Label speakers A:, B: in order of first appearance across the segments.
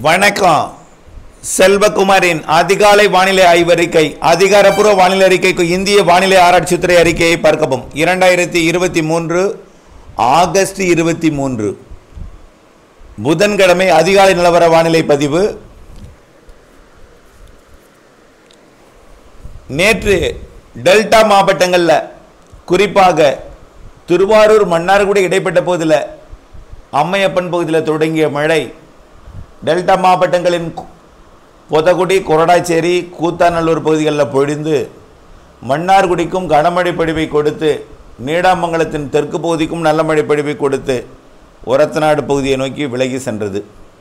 A: வணக்கம் செல்வகுமாரின் அதிகாலை வானிலை ஆய்வறிக்கை அதிகாரப்பூர்வ வானிலை அறிக்கைக்கு இந்திய வானிலை ஆராய்ச்சித்துறை அறிக்கையை பார்க்கவும் இரண்டாயிரத்தி இருபத்தி மூன்று ஆகஸ்ட் இருபத்தி மூன்று புதன்கிழமை அதிகாலை நிலவர வானிலை பதிவு நேற்று டெல்டா மாவட்டங்களில் குறிப்பாக திருவாரூர் மன்னார்குடி இடைப்பட்ட பகுதியில் அம்மையப்பன் பகுதியில் தொடங்கிய மழை டெல்டா மாவட்டங்களின் கு- பொதகுடி கொரடாச்சேரி கூத்தாநல்லூர் பகுதிகளில் பொழிந்து மன்னார்குடிக்கும் கனமழை பொழிவை கொடுத்து நீடாமங்கலத்தின் தெற்கு பகுதிக்கும் நல்ல மழை பொழிவை கொடுத்து ஒரத்தநாடு பகுதியை நோக்கி விலகி சென்றது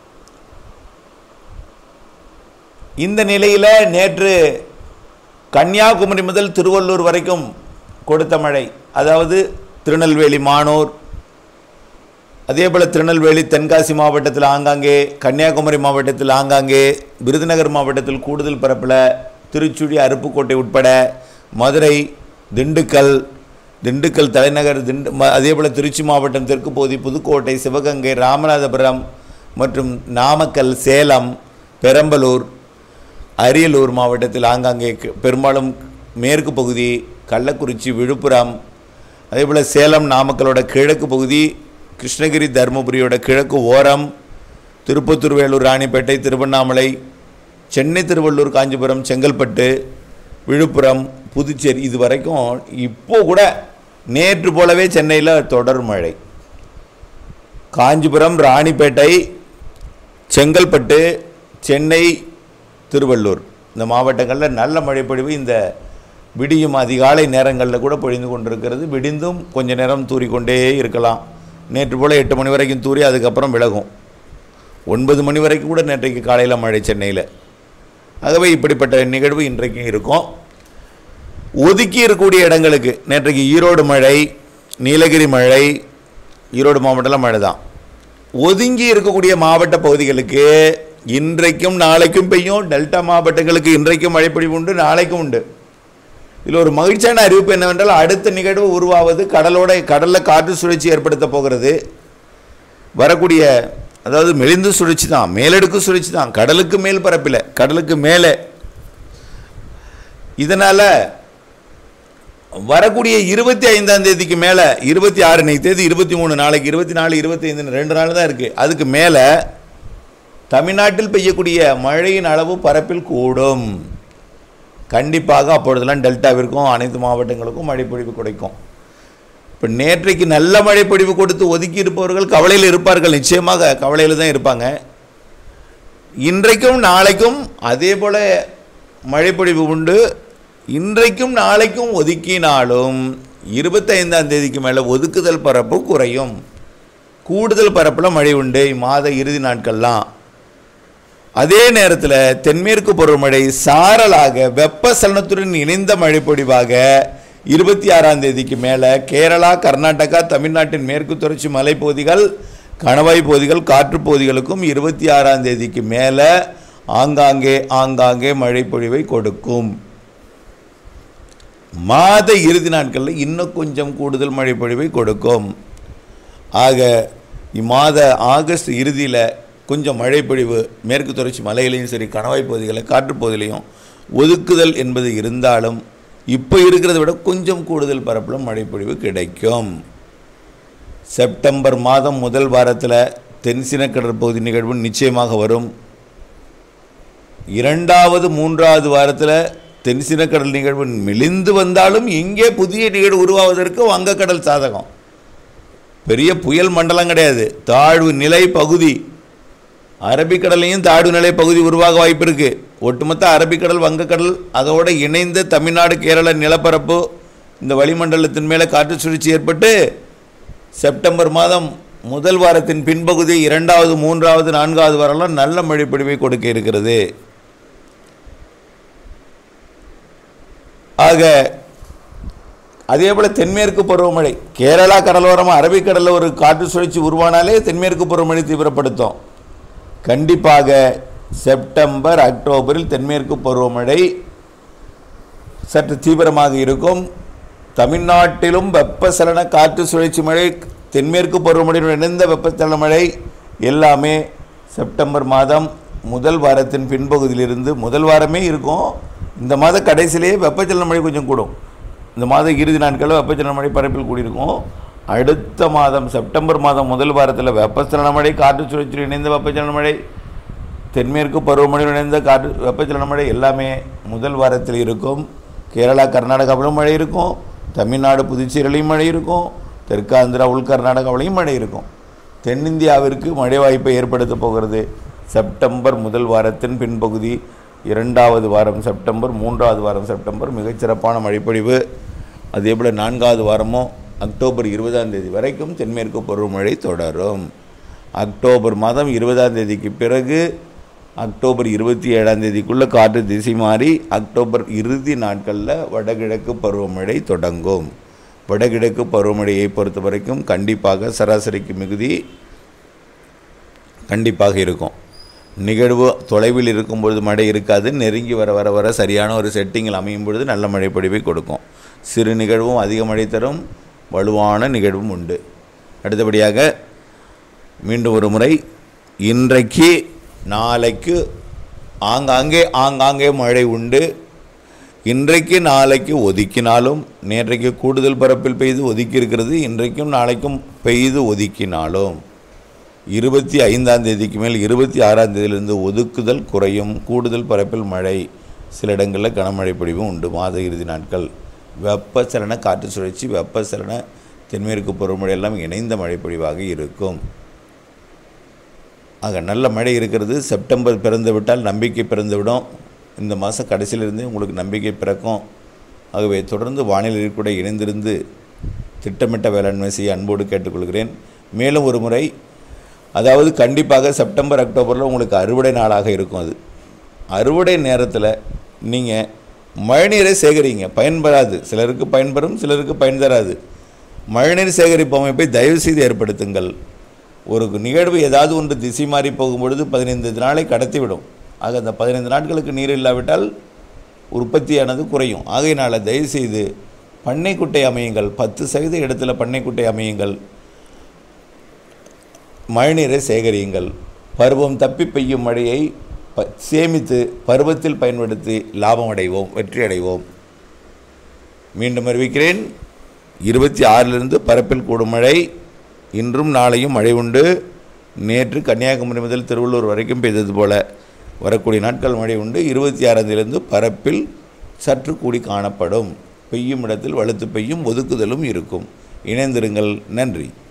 A: இந்த நிலையில் நேற்று கன்னியாகுமரி முதல் திருவள்ளூர் வரைக்கும் கொடுத்த மழை அதாவது திருநெல்வேலி மானூர் அதே போல் திருநெல்வேலி தென்காசி மாவட்டத்தில் ஆங்காங்கே கன்னியாகுமரி மாவட்டத்தில் ஆங்காங்கே விருதுநகர் மாவட்டத்தில் கூடுதல் பரப்பில் திருச்சுழி அருப்புக்கோட்டை உட்பட மதுரை திண்டுக்கல் திண்டுக்கல் தலைநகர் திண்டு ம- அதே போல் திருச்சி மாவட்டம் தெற்கு பகுதி புதுக்கோட்டை சிவகங்கை ராமநாதபுரம் மற்றும் நாமக்கல் சேலம் பெரம்பலூர் அரியலூர் மாவட்டத்தில் ஆங்காங்கே க- பெரும்பாலும் மேற்கு பகுதி கள்ளக்குறிச்சி விழுப்புரம் அதேபோல் சேலம் நாமக்கலோட கிழக்கு பகுதி கிருஷ்ணகிரி தருமபுரியோட கிழக்கு ஓரம் திருப்பத்தூர் வேலூர் ராணிப்பேட்டை திருவண்ணாமலை சென்னை திருவள்ளூர் காஞ்சிபுரம் செங்கல்பட்டு விழுப்புரம் புதுச்சேரி இது வரைக்கும் இப்போ கூட நேற்று போலவே சென்னையில் தொடர் மழை காஞ்சிபுரம் ராணிப்பேட்டை செங்கல்பட்டு சென்னை திருவள்ளூர் இந்த மாவட்டங்களில் நல்ல மழை பொழிவு இந்த விடியும் அதிகாலை நேரங்களில் கூட பொழிந்து கொண்டிருக்கிறது விடிந்தும் கொஞ்ச நேரம் தூறிக்கொண்டே இருக்கலாம் நேற்று போல் எட்டு மணி வரைக்கும் தூறி அதுக்கப்புறம் விலகும் ஒன்பது மணி வரைக்கும் கூட நேற்றைக்கு காலையில் மழை சென்னையில் ஆகவே இப்படிப்பட்ட நிகழ்வு இன்றைக்கும் இருக்கும் ஒதுக்கி இருக்கக்கூடிய இடங்களுக்கு நேற்றைக்கு ஈரோடு மழை நீலகிரி மழை ஈரோடு மாவட்டத்தில் மழை தான் ஒதுங்கி இருக்கக்கூடிய மாவட்ட பகுதிகளுக்கு இன்றைக்கும் நாளைக்கும் பெய்யும் டெல்டா மாவட்டங்களுக்கு இன்றைக்கும் மழைப்பொழிவு உண்டு நாளைக்கும் உண்டு இதில் ஒரு மகிழ்ச்சியான அறிவிப்பு என்னவென்றால் அடுத்த நிகழ்வு உருவாவது கடலோட கடலில் காற்று சுழற்சி ஏற்படுத்த போகிறது வரக்கூடிய அதாவது மெலிந்து சுழற்சி தான் மேலடுக்கு சுழற்சி தான் கடலுக்கு மேல் பரப்பில் கடலுக்கு மேலே இதனால் வரக்கூடிய இருபத்தி ஐந்தாம் தேதிக்கு மேலே இருபத்தி ஆறு இன்னைக்கு தேதி இருபத்தி மூணு நாளைக்கு இருபத்தி நாலு இருபத்தி ஐந்து ரெண்டு நாள் தான் இருக்குது அதுக்கு மேலே தமிழ்நாட்டில் பெய்யக்கூடிய மழையின் அளவு பரப்பில் கூடும் கண்டிப்பாக அப்பொழுதெல்லாம் டெல்டாவிற்கும் அனைத்து மாவட்டங்களுக்கும் மழைப்பொழிவு கிடைக்கும் இப்போ நேற்றைக்கு நல்ல மழைப்பொழிவு கொடுத்து ஒதுக்கி இருப்பவர்கள் கவலையில் இருப்பார்கள் நிச்சயமாக கவலையில் தான் இருப்பாங்க இன்றைக்கும் நாளைக்கும் அதே போல் மழைப்பொழிவு உண்டு இன்றைக்கும் நாளைக்கும் ஒதுக்கினாலும் இருபத்தைந்தாம் தேதிக்கு மேலே ஒதுக்குதல் பரப்பு குறையும் கூடுதல் பரப்பில் மழை உண்டு இம்மாத இறுதி நாட்கள்லாம் அதே நேரத்தில் தென்மேற்கு பருவமழை சாரலாக வெப்பசலனத்துடன் இணைந்த மழை பொழிவாக இருபத்தி ஆறாம் தேதிக்கு மேலே கேரளா கர்நாடகா தமிழ்நாட்டின் மேற்கு தொடர்ச்சி மலைப்பகுதிகள் கணவாய் பகுதிகள் காற்றுப் பகுதிகளுக்கும் இருபத்தி ஆறாம் தேதிக்கு மேலே ஆங்காங்கே ஆங்காங்கே மழை பொழிவை கொடுக்கும் மாத இறுதி நாட்களில் இன்னும் கொஞ்சம் கூடுதல் மழை பொழிவை கொடுக்கும் ஆக இம்மாத ஆகஸ்ட் இறுதியில் கொஞ்சம் மழை பொழிவு மேற்கு தொடர்ச்சி மலையிலையும் சரி கணவாய் பகுதிகளில் காற்றுப் பகுதியிலையும் ஒதுக்குதல் என்பது இருந்தாலும் இப்போ இருக்கிறத விட கொஞ்சம் கூடுதல் பரப்பிலும் மழை பொழிவு கிடைக்கும் செப்டம்பர் மாதம் முதல் வாரத்தில் தென்சின கடற்பகுதி நிகழ்வு நிச்சயமாக வரும் இரண்டாவது மூன்றாவது வாரத்தில் தென்சினக்கடல் நிகழ்வு மெலிந்து வந்தாலும் இங்கே புதிய நிகழ்வு உருவாவதற்கு வங்கக்கடல் சாதகம் பெரிய புயல் மண்டலம் கிடையாது தாழ்வு நிலை பகுதி அரபிக்கடலையும் தாழ்வு நிலை பகுதி உருவாக வாய்ப்பு இருக்கு ஒட்டுமொத்த அரபிக்கடல் வங்கக்கடல் அதோடு இணைந்த தமிழ்நாடு கேரள நிலப்பரப்பு இந்த வளிமண்டலத்தின் மேலே காற்று சுழற்சி ஏற்பட்டு செப்டம்பர் மாதம் முதல் வாரத்தின் பின்பகுதி இரண்டாவது மூன்றாவது நான்காவது வாரம்லாம் நல்ல மழை பொழிவை கொடுக்க இருக்கிறது ஆக அதே போல் தென்மேற்கு பருவமழை கேரளா கடலோரம் அரபிக்கடலில் ஒரு காற்று சுழற்சி உருவானாலே தென்மேற்கு பருவமழை தீவிரப்படுத்தும் கண்டிப்பாக செப்டம்பர் அக்டோபரில் தென்மேற்கு பருவமழை சற்று தீவிரமாக இருக்கும் தமிழ்நாட்டிலும் வெப்பசலன காற்று சுழற்சி மழை தென்மேற்கு பருவமழையுடன் இணைந்த வெப்பசலன மழை எல்லாமே செப்டம்பர் மாதம் முதல் வாரத்தின் பின்பகுதியிலிருந்து முதல் வாரமே இருக்கும் இந்த மாத கடைசியிலேயே வெப்பச்சலன மழை கொஞ்சம் கூடும் இந்த மாத இறுதி நாட்களில் வெப்பச்சலன மழை பரப்பில் கூடியிருக்கும் அடுத்த மாதம் செப்டம்பர் மாதம் முதல் வாரத்தில் வெப்பச்சலன மழை காற்று சுழற்சியில் இணைந்த வெப்பச்சலன மழை தென்மேற்கு பருவமழையுடன் இணைந்த காற்று வெப்பச்சலன மழை எல்லாமே முதல் வாரத்தில் இருக்கும் கேரளா கர்நாடகாவிலும் மழை இருக்கும் தமிழ்நாடு புதுச்சேரியிலையும் மழை இருக்கும் தெற்காந்திரா உள் கர்நாடகாவிலையும் மழை இருக்கும் தென்னிந்தியாவிற்கு மழை வாய்ப்பை ஏற்படுத்த போகிறது செப்டம்பர் முதல் வாரத்தின் பின்பகுதி இரண்டாவது வாரம் செப்டம்பர் மூன்றாவது வாரம் செப்டம்பர் மிகச்சிறப்பான மழைப்பொழிவு அதேபோல் நான்காவது வாரமும் அக்டோபர் இருபதாம் தேதி வரைக்கும் தென்மேற்கு பருவமழை தொடரும் அக்டோபர் மாதம் இருபதாம் தேதிக்கு பிறகு அக்டோபர் இருபத்தி ஏழாம் தேதிக்குள்ளே காற்று திசை மாறி அக்டோபர் இறுதி நாட்களில் வடகிழக்கு பருவமழை தொடங்கும் வடகிழக்கு பருவமழையை பொறுத்த வரைக்கும் கண்டிப்பாக சராசரிக்கு மிகுதி கண்டிப்பாக இருக்கும் நிகழ்வு தொலைவில் இருக்கும் பொழுது மழை இருக்காது நெருங்கி வர வர வர சரியான ஒரு செட்டிங்கில் அமையும் பொழுது நல்ல மழைப்பொழிவை கொடுக்கும் சிறு நிகழ்வும் அதிக மழை தரும் வலுவான நிகழ்வும் உண்டு அடுத்தபடியாக மீண்டும் ஒரு முறை இன்றைக்கு நாளைக்கு ஆங்காங்கே ஆங்காங்கே மழை உண்டு இன்றைக்கு நாளைக்கு ஒதுக்கினாலும் நேற்றைக்கு கூடுதல் பரப்பில் பெய்து ஒதுக்கி இருக்கிறது இன்றைக்கும் நாளைக்கும் பெய்து ஒதுக்கினாலும் இருபத்தி ஐந்தாம் தேதிக்கு மேல் இருபத்தி ஆறாம் தேதியிலிருந்து ஒதுக்குதல் குறையும் கூடுதல் பரப்பில் மழை சில இடங்களில் கனமழை பொழிவும் உண்டு மாத இறுதி நாட்கள் வெப்பச்சலன காற்று சுழற்சி வெப்பச்சலன தென்மேற்கு பருவமழை எல்லாம் இணைந்த மழைப்பொழிவாக இருக்கும் ஆக நல்ல மழை இருக்கிறது செப்டம்பர் பிறந்து விட்டால் நம்பிக்கை பிறந்துவிடும் இந்த மாதம் கடைசியிலிருந்து உங்களுக்கு நம்பிக்கை பிறக்கும் ஆகவே தொடர்ந்து வானிலை கூட இணைந்திருந்து திட்டமிட்ட வேளாண்மை செய்ய அன்போடு கேட்டுக்கொள்கிறேன் மேலும் ஒரு முறை அதாவது கண்டிப்பாக செப்டம்பர் அக்டோபரில் உங்களுக்கு அறுவடை நாளாக இருக்கும் அது அறுவடை நேரத்தில் நீங்கள் மழைநீரை சேகரிங்க பயன்பெறாது சிலருக்கு பயன்பெறும் சிலருக்கு பயன் தராது மழைநீர் சேகரிப்பு அமைப்பை தயவு செய்து ஏற்படுத்துங்கள் ஒரு நிகழ்வு ஏதாவது ஒன்று திசை மாறி போகும்பொழுது பதினைந்து நாளை கடத்திவிடும் ஆக அந்த பதினைந்து நாட்களுக்கு நீர் இல்லாவிட்டால் உற்பத்தியானது குறையும் ஆகையினால் தயவுசெய்து பண்ணைக்குட்டை அமையுங்கள் பத்து சதவீத இடத்துல பண்ணைக்குட்டை அமையுங்கள் மழைநீரை சேகரியுங்கள் பருவம் தப்பி பெய்யும் மழையை ப சேமித்து பருவத்தில் பயன்படுத்தி லாபம் அடைவோம் வெற்றி அடைவோம் மீண்டும் அறிவிக்கிறேன் இருபத்தி ஆறிலிருந்து பரப்பில் கூடும் மழை இன்றும் நாளையும் மழை உண்டு நேற்று கன்னியாகுமரி முதல் திருவள்ளூர் வரைக்கும் பெய்தது போல வரக்கூடிய நாட்கள் மழை உண்டு இருபத்தி ஆறாம் தேதியிலிருந்து பரப்பில் சற்று கூடி காணப்படும் பெய்யும் இடத்தில் வலுத்து பெய்யும் ஒதுக்குதலும் இருக்கும் இணைந்திருங்கள் நன்றி